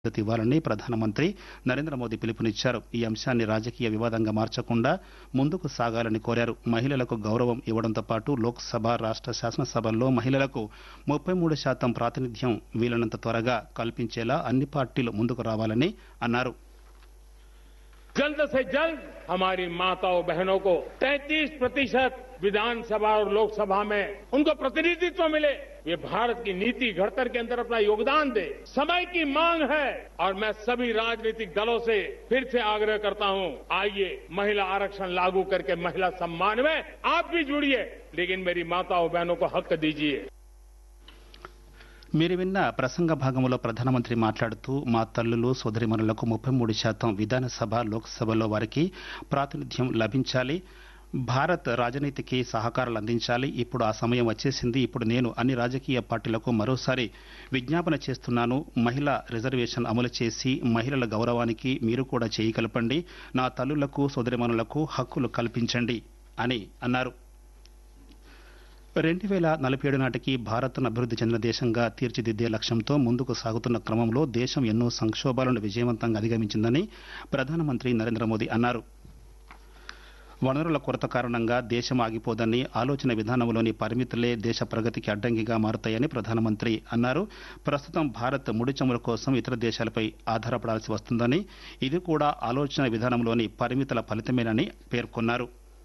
మద్దతు ఇవ్వాలని ప్రధానమంత్రి నరేంద్ర మోదీ పిలుపునిచ్చారు ఈ అంశాన్ని రాజకీయ వివాదంగా మార్చకుండా ముందుకు సాగాలని కోరారు మహిళలకు గౌరవం ఇవ్వడంతో పాటు లోక్సభ రాష్ట్ర శాసనసభల్లో మహిళలకు ముప్పై మూడు శాతం ప్రాతినిధ్యం వీలైనంత త్వరగా కల్పించేలా అన్ని పార్టీలు ముందుకు రావాలని అన్నారు जल्द से जल्द हमारी माताओं बहनों को 33 प्रतिशत विधानसभा और लोकसभा में उनको प्रतिनिधित्व मिले ये भारत की नीति घड़तर के अंदर अपना योगदान दे समय की मांग है और मैं सभी राजनीतिक दलों से फिर से आग्रह करता हूं आइए महिला आरक्षण लागू करके महिला सम्मान में आप भी जुड़िए लेकिन मेरी माताओं बहनों को हक दीजिए మీరు విన్న ప్రసంగ భాగంలో ప్రధానమంత్రి మాట్లాడుతూ మా తల్లులు సోదరిమణులకు ముప్పై మూడు శాతం విధానసభ లోక్సభలో వారికి ప్రాతినిధ్యం లభించాలి భారత్ రాజనీతికి సహకారాలు అందించాలి ఇప్పుడు ఆ సమయం వచ్చేసింది ఇప్పుడు నేను అన్ని రాజకీయ పార్టీలకు మరోసారి విజ్ఞాపన చేస్తున్నాను మహిళా రిజర్వేషన్ అమలు చేసి మహిళల గౌరవానికి మీరు కూడా చేయి కలపండి నా తల్లులకు సోదరిమణులకు హక్కులు కల్పించండి అని అన్నారు రెండు వేల నలభై ఏడు నాటికి భారత్ను అభివృద్ధి చెందిన దేశంగా తీర్చిదిద్దే లక్ష్యంతో ముందుకు సాగుతున్న క్రమంలో దేశం ఎన్నో సంక్షోభాలను విజయవంతంగా అధిగమించిందని ప్రధానమంత్రి నరేంద్ర మోదీ అన్నారు వనరుల కొరత కారణంగా దేశం ఆగిపోదని ఆలోచన విధానంలోని పరిమితులే దేశ ప్రగతికి అడ్డంకిగా మారుతాయని ప్రధానమంత్రి అన్నారు ప్రస్తుతం భారత్ ముడి చమురు కోసం ఇతర దేశాలపై ఆధారపడాల్సి వస్తుందని ఇది కూడా ఆలోచన విధానంలోని పరిమితుల ఫలితమేనని పేర్కొన్నారు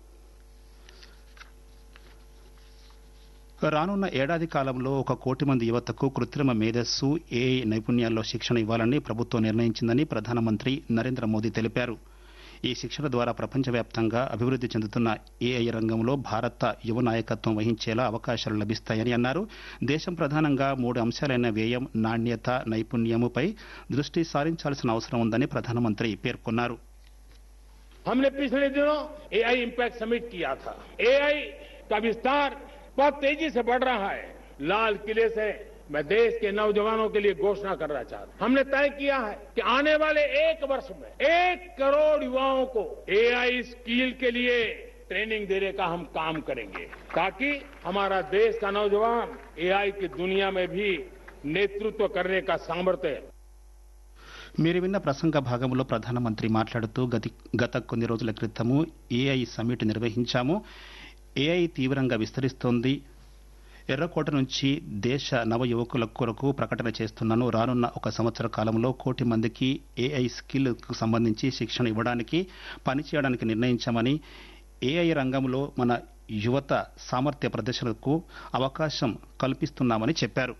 రానున్న ఏడాది కాలంలో ఒక కోటి మంది యువతకు కృత్రిమ మేధస్సు ఏఐ నైపుణ్యాల్లో శిక్షణ ఇవ్వాలని ప్రభుత్వం నిర్ణయించిందని ప్రధానమంత్రి నరేంద్ర మోదీ తెలిపారు ఈ శిక్షణ ద్వారా ప్రపంచవ్యాప్తంగా అభివృద్ధి చెందుతున్న ఏఐ రంగంలో భారత యువ నాయకత్వం వహించేలా అవకాశాలు లభిస్తాయని అన్నారు దేశం ప్రధానంగా మూడు అంశాలైన వ్యయం నాణ్యత నైపుణ్యముపై దృష్టి సారించాల్సిన అవసరం ఉందని ప్రధానమంత్రి పేర్కొన్నారు हमने पिछले दिनों एआई इम्पैक्ट समिट किया था एआई का विस्तार बहुत तेजी से बढ़ रहा है लाल किले से मैं देश के नौजवानों के लिए घोषणा करना चाहता हूं हमने तय किया है कि आने वाले एक वर्ष में एक करोड़ युवाओं को एआई स्किल के लिए ट्रेनिंग देने का हम काम करेंगे ताकि हमारा देश का नौजवान एआई की दुनिया में भी नेतृत्व करने का सामर्थ्य మీరు విన్న ప్రసంగ భాగంలో ప్రధానమంత్రి మాట్లాడుతూ గతి గత కొన్ని రోజుల క్రితము ఏఐ సమ్మిట్ నిర్వహించాము ఏఐ తీవ్రంగా విస్తరిస్తోంది ఎర్రకోట నుంచి దేశ నవ యువకుల కొరకు ప్రకటన చేస్తున్నాను రానున్న ఒక సంవత్సర కాలంలో కోటి మందికి ఏఐ స్కిల్ కు సంబంధించి శిక్షణ ఇవ్వడానికి పనిచేయడానికి నిర్ణయించామని ఏఐ రంగంలో మన యువత సామర్థ్య ప్రదర్శనకు అవకాశం కల్పిస్తున్నామని చెప్పారు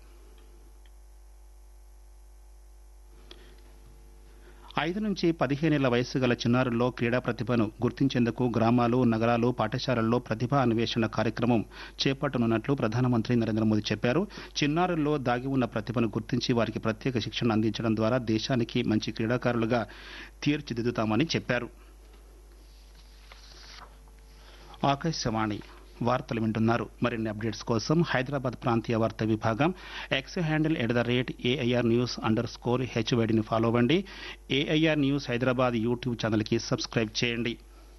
ఐదు నుంచి పదిహేనేళ్ల వయసు గల చిన్నారుల్లో క్రీడా ప్రతిభను గుర్తించేందుకు గ్రామాలు నగరాలు పాఠశాలల్లో ప్రతిభా అన్వేషణ కార్యక్రమం చేపట్టనున్నట్లు ప్రధానమంత్రి నరేంద్ర మోదీ చెప్పారు చిన్నారుల్లో దాగి ఉన్న ప్రతిభను గుర్తించి వారికి ప్రత్యేక శిక్షణ అందించడం ద్వారా దేశానికి మంచి క్రీడాకారులుగా తీర్చిదిద్దుతామని చెప్పారు ఆకాశవాణి వార్తలు వింటున్నారు మరిన్ని అప్డేట్స్ కోసం హైదరాబాద్ ప్రాంతీయ వార్తా విభాగం X handle at the rate AIR news underscore స్కోర్ హెచ్వైడిని ఫాలో అవ్వండి ఏఐఆర్ న్యూస్ హైదరాబాద్ యూట్యూబ్ ఛానల్కి సబ్స్క్రైబ్ చేయండి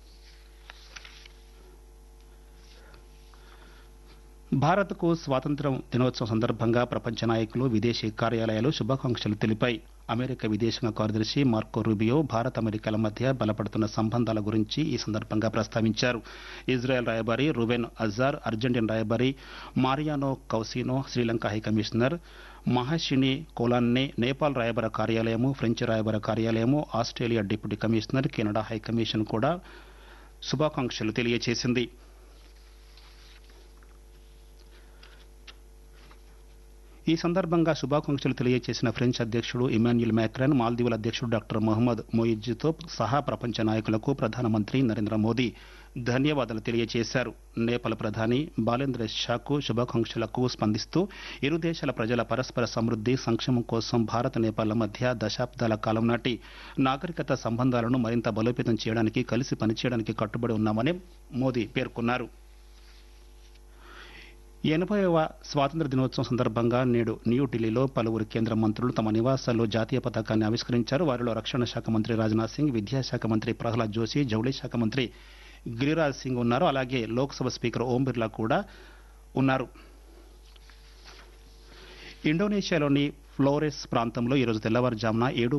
భారత్కు స్వాతంత్ర్యం దినోత్సవం సందర్భంగా ప్రపంచ నాయకులు విదేశీ కార్యాలయాలు శుభాకాంక్షలు తెలిపాయి అమెరికా విదేశాంగ కార్యదర్శి మార్కో రూబియో భారత్ అమెరికాల మధ్య బలపడుతున్న సంబంధాల గురించి ఈ సందర్భంగా ప్రస్తావించారు ఇజ్రాయెల్ రాయబారి రువెన్ అజార్ అర్జెంటీనా రాయబారి Mariano Causino Sri Lanka high commissioner Mahishini Colonne Nepal రాయబార కార్యాలయము ఫ్రెంచ్ రాయబార కార్యాలయము Australia deputy commissioner Canada high commission కూడా శుభాకాంక్షలు తెలియజేసింది ఈ సందర్భంగా శుభాకాంక్షలు తెలియజేసిన ఫ్రెంచ్ అధ్యక్షుడు ఇమాన్యుల్ మ్యాక్రాన్ మాల్దీవుల అధ్యక్షుడు డాక్టర్ మొహమ్మద్ మొయిజ్తో సహా ప్రపంచ నాయకులకు ప్రధానమంత్రి నరేంద్ర మోదీ ధన్యవాదాలు తెలియజేశారు నేపాల్ ప్రధాని బాలేంద్ర షాకు శుభాకాంక్షలకు స్పందిస్తూ ఇరు దేశాల ప్రజల పరస్పర సమృద్ధి సంక్షేమం కోసం భారత్ నేపాల్ మధ్య దశాబ్దాల కాలం నాటి నాగరికత సంబంధాలను మరింత బలోపేతం చేయడానికి కలిసి పనిచేయడానికి కట్టుబడి ఉన్నామని మోదీ పేర్కొన్నారు ఎనభైవ స్వాతంత్ర దినోత్సవం సందర్భంగా నేడు న్యూఢిల్లీలో పలువురు కేంద్ర మంత్రులు తమ నివాసాల్లో జాతీయ పతాకాన్ని ఆవిష్కరించారు వారిలో రక్షణ శాఖ మంత్రి రాజ్నాథ్ సింగ్ విద్యాశాఖ మంత్రి ప్రహ్లాద్ జోషి జౌళి శాఖ మంత్రి గిరిరాజ్ సింగ్ ఉన్నారు అలాగే లోక్సభ స్పీకర్ ఓం బిర్లా కూడా ఉన్నారు ఇండోనేషియాలోని ఫ్లోరెస్ ప్రాంతంలో ఈరోజు తెల్లవారుజామున ఏడు